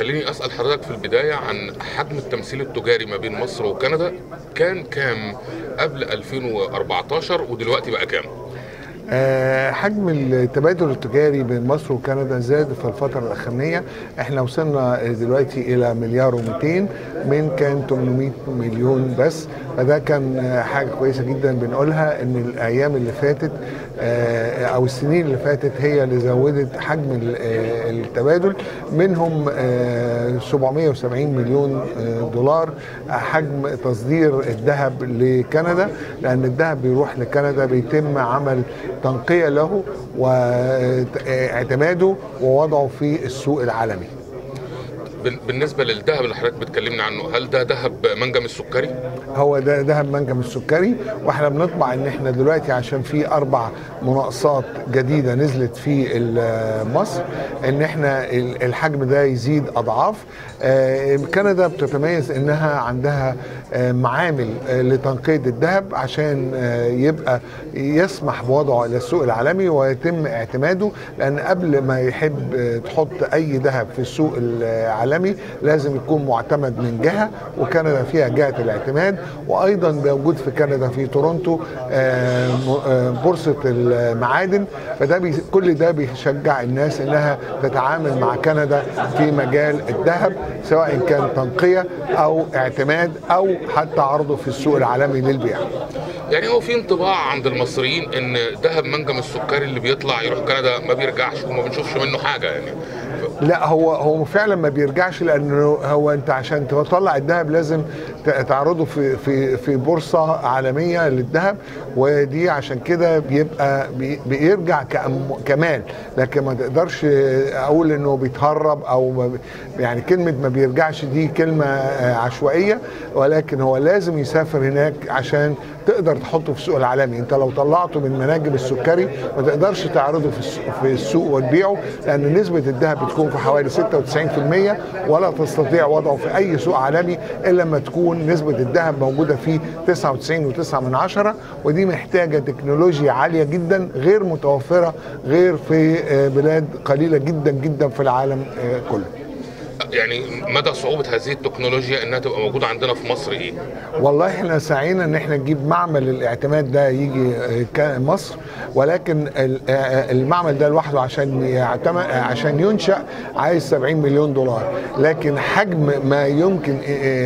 خليني اسال حضرتك في البدايه عن حجم التمثيل التجاري ما بين مصر وكندا كان كام قبل 2014 ودلوقتي بقى كام؟ آه، حجم التبادل التجاري بين مصر وكندا زاد في الفترة الأخرانية احنا وصلنا دلوقتي إلى مليار و200 من كان 800 مليون بس فده كان آه، حاجة كويسة جدا بنقولها إن الأيام اللي فاتت آه، أو السنين اللي فاتت هي اللي زودت حجم ال- آه، التبادل منهم آه، 770 مليون آه، دولار حجم تصدير الذهب لكندا لأن الذهب بيروح لكندا بيتم عمل تنقية له واعتماده ووضعه في السوق العالمي بال- بالنسبه للذهب اللي حضرتك بتكلمنا عنه هل ده ذهب منجم السكري؟ هو ده ذهب منجم السكري واحنا بنطمع ان احنا دلوقتي عشان في اربع مناقصات جديده نزلت في ال- مصر ان احنا ال- الحجم ده يزيد اضعاف آه، كندا بتتميز انها عندها آه، معامل آه، لتنقية الذهب عشان آه، يبقى يسمح بوضعه الى السوق العالمي ويتم اعتماده لان قبل ما يحب آه، تحط اي ذهب في السوق العالمي لازم يكون معتمد من جهه وكندا فيها جهه الاعتماد وايضا موجود في كندا في تورونتو آه، م- آه، بورصه المعادن فده بي كل ده بيشجع الناس انها تتعامل مع كندا في مجال الذهب سواء كان تنقيه او اعتماد او حتى عرضه في السوق العالمي للبيع يعني هو في انطباع عند المصريين ان ذهب منجم السكري اللي بيطلع يروح كندا ما بيرجعش وما بنشوفش منه حاجه يعني لا هو هو فعلا ما بيرجعش لانه هو انت عشان تطلع الذهب لازم ت- تعرضه في في في بورصه عالميه للذهب ودي عشان كده بيبقى بي- بيرجع كأم- كمال لكن ما تقدرش اقول انه بيتهرب او ما بي- يعني كلمه ما بيرجعش دي كلمه آه، عشوائيه ولكن هو لازم يسافر هناك عشان تقدر تحطه في السوق العالمي انت لو طلعته من مناجم السكري ما تقدرش تعرضه في السوق, في السوق وتبيعه لان نسبه الذهب بتكون في حوالي 96% ولا تستطيع وضعه في اي سوق عالمي الا لما تكون نسبه الذهب موجوده فيه 99.9 من عشرة ودي محتاجه تكنولوجيا عاليه جدا غير متوفره غير في آه، بلاد قليله جدا جدا في العالم آه، كله يعني مدى صعوبه هذه التكنولوجيا انها تبقى موجوده عندنا في مصر ايه؟ والله احنا سعينا ان احنا نجيب معمل الاعتماد ده يجي آه، ك- مصر ولكن ال- آه، المعمل ده لوحده عشان يعتمد آه، عشان ينشا عايز 70 مليون دولار لكن حجم ما يمكن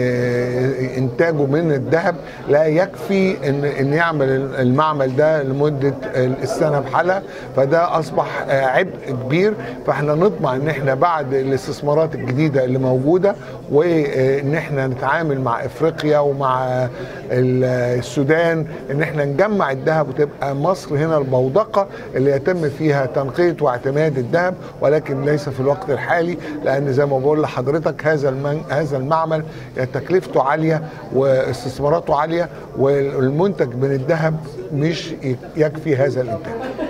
آه، انتاجه من الذهب لا يكفي ان ان يعمل المعمل ده لمده السنه بحالها فده اصبح آه، عبء كبير فاحنا نطمع ان احنا بعد الاستثمارات الجديده اللي موجوده وان احنا نتعامل مع افريقيا ومع ال- السودان ان احنا نجمع الذهب وتبقى مصر هنا البوضقه اللي يتم فيها تنقيه واعتماد الذهب ولكن ليس في الوقت الحالي لان زي ما بقول لحضرتك هذا المن... هذا المعمل تكلفته عاليه واستثماراته عاليه والمنتج من الذهب مش يكفي هذا الانتاج